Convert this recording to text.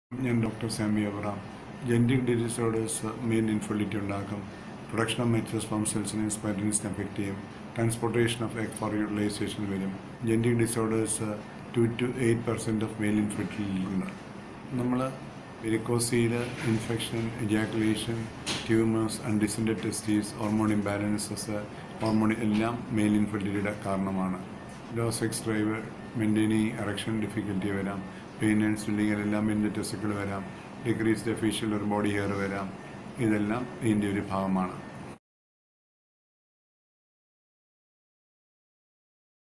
ഞാൻ doctor Sami Abraham genetic disorders main infertility ഉണ്ടാക്കും production of matures sperm സെൽസിനെ സ്പെർട്ടിനിസിനെ അഫക്റ്റ് ചെയ്യും transportation of egg for utilization വരും genetic disorders two to eight percent of male infertility ഉണ്ട് നമ്മൾ varicocele infection ejaculation tumours undescended testes hormone imbalances hormone എല്ലാം male ഇൻഫെർട്ടിലിറ്റിയുടെ കാരണമാണ് low sex drive maintaining erection difficulty വരാം pain and swelling എല്ലാം ഇതിൻ്റെ ടെസ്റ്റുകൾ വരാം ഡിക്രീസ് ഫേഷ്യൽ ഒരു ബോഡി ഹെയർ വരാം ഇതെല്ലാം ഇതിൻ്റെ ഒരു ഭാഗമാണ്